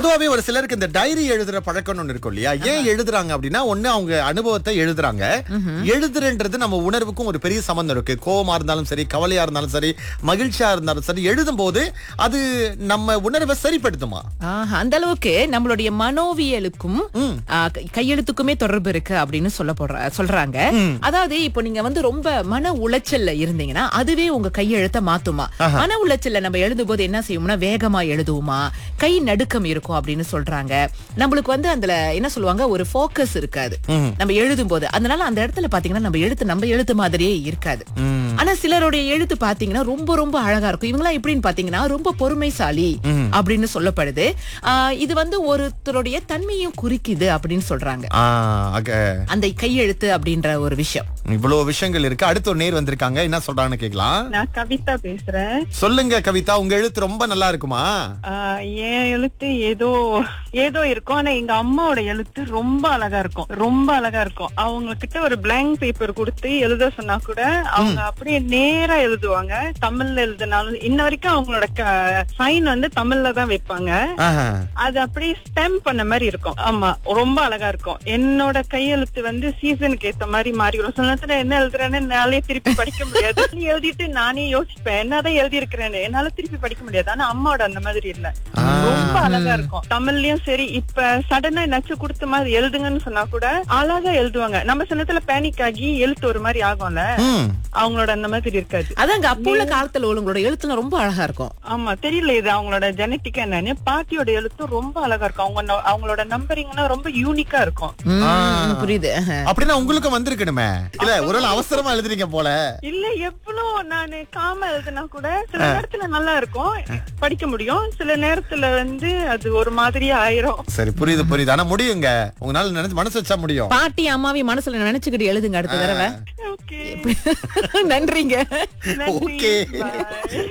பொதுவாவே ஒரு சிலருக்கு இந்த டைரி எழுதுற பழக்கம்னு ஒண்ணு இருக்கும் இல்லையா ஏன் எழுதுறாங்க அப்படின்னா ஒண்ணு அவங்க அனுபவத்தை எழுதுறாங்க எழுதுறன்றது நம்ம உணர்வுக்கும் ஒரு பெரிய சம்பந்தம் இருக்கு கோவமா இருந்தாலும் சரி கவலையா இருந்தாலும் சரி மகிழ்ச்சியா இருந்தாலும் சரி எழுதும் போது அது நம்ம உணர்வை சரிப்படுத்துமா ஆஹா, அந்த அளவுக்கு நம்மளுடைய மனோவியலுக்கும் ஆ, கை- கையெழுத்துக்குமே தொடர்பு இருக்கு அப்படின்னு சொல்ல போடுற சொல்றாங்க அதாவது இப்போ நீங்க வந்து ரொம்ப மன உளைச்சல்ல இருந்தீங்கன்னா அதுவே உங்க கையெழுத்த மாத்துமா மன உளைச்சல்ல நம்ம எழுதும் போது என்ன செய்வோம்னா வேகமா எழுதுவோமா கை நடுக்கம் இருக்கும் அப்படின்னு சொல்றாங்க நம்மளுக்கு வந்து அதுல என்ன சொல்லுவாங்க ஒரு ஃபோக்கஸ் இருக்காது நம்ம எழுதும் போது அதனால அந்த இடத்துல பாத்தீங்கன்னா நம்ம எழுத்து நம்ம எழுத்து மாதிரியே இருக்காது ஆனா சிலருடைய எழுத்து பாத்தீங்கன்னா ரொம்ப ரொம்ப அழகா இருக்கும் இவங்கலாம் எப்படின்னு பாத்தீங்கன்னா ரொம்ப பொறுமைசாலி அப்படின்னு சொல்லப்படுது ஆஹ் இது வந்து ஒருத்தருடைய தன்மையும் குறிக்குது அப்படின்னு சொல்றாங்க ஆ, அக அந்த கையெழுத்து அப்படின்ற ஒரு விஷயம் இவ்வளவு விஷயங்கள் இருக்கு அடுத்த ஒரு நேர் வந்திருக்காங்க என்ன சொல்றாங்கன்னு கேக்கலாம் நான் கவிதா பேசுறேன் சொல்லுங்க கவிதா உங்க எழுத்து ரொம்ப நல்லா இருக்குமா ஆஹ் என் எழுத்து ஏதோ ஏதோ இருக்கும் ஆனா எங்க அம்மாவோட எழுத்து ரொம்ப அழகா இருக்கும் ரொம்ப அழகா இருக்கும் அவங்க கிட்ட ஒரு பிளாங்க் பேப்பர் கொடுத்து எழுத சொன்னா கூட அவங்க அப்படியே நேரா எழுதுவாங்க தமிழ்ல எழுதினாலும் இன்ன வரைக்கும் அவங்களோட சைன் வந்து தமிழ்ல தான் வைப்பாங்க ஆஹா. அது அப்படியே ஸ்டெம் பண்ண மாதிரி இருக்கும் ஆமா ரொம்ப அழகா இருக்கும் என்னோட கையெழுத்து வந்து சீசனுக்கு ஏத்த மாதிரி மாறிடும் சில நேரத்துல என்ன எழுதுறேன்னு என்னாலே திருப்பி படிக்க முடியாது எழுதிட்டு நானே யோசிப்பேன் என்னதான் எழுதி இருக்கிறேன்னு என்னால திருப்பி படிக்க முடியாது ஆனா அம்மாவோட அந்த மாதிரி இல்ல ரொம்ப அழகா இருக்கும் தமிழ்லயும் சரி இப்ப சடனா நச்சு கொடுத்த மாதிரி எழுதுங்கன்னு சொன்னா கூட அழகா எழுதுவாங்க நம்ம சில நேரத்துல பேனிக் ஆகி எழுத்து ஒரு மாதிரி ஆகும்ல ம். அவங்களோட அந்த மாதிரி இருக்காது அதாங்க அப்போ உள்ள காலத்துல உங்களோட எழுத்துலாம் ரொம்ப அழகா இருக்கும் ஆமா தெரியல இது அவங்களோட ஜெனட்டிக்கா என்னன்னு பாட்டியோட எழுத்து ரொம்ப அழகா இருக்கும் அவங்க ந- அவங்களோட நம்பரிங்னா ரொம்ப யூனிக்கா இருக்கும் ம், புரியுது ஆஹா. அப்படின்னா உங்களுக்கும் வந்திருக்கணுமே இல்ல ஒரு வேளை அவசரமா எழுதுறீங்க போல இல்ல எவ்வளவு நானு காம எழுதுனா கூட சில நேரத்துல நல்லா இருக்கும் படிக்க முடியும் சில நேரத்துல வந்து அது ஒரு மாதிரியா ஆயிரும் சரி புரியுது புரியுது ஆனா முடியுங்க உங்களால நினைச்சு மனசு வச்சா முடியும் பாட்டி அம்மாவி மனசுல நினைச்சுக்கிட்டு எழுதுங்க அடுத்த தடவை ஓகே நன்றிங்க நன்றி Okay. Bye.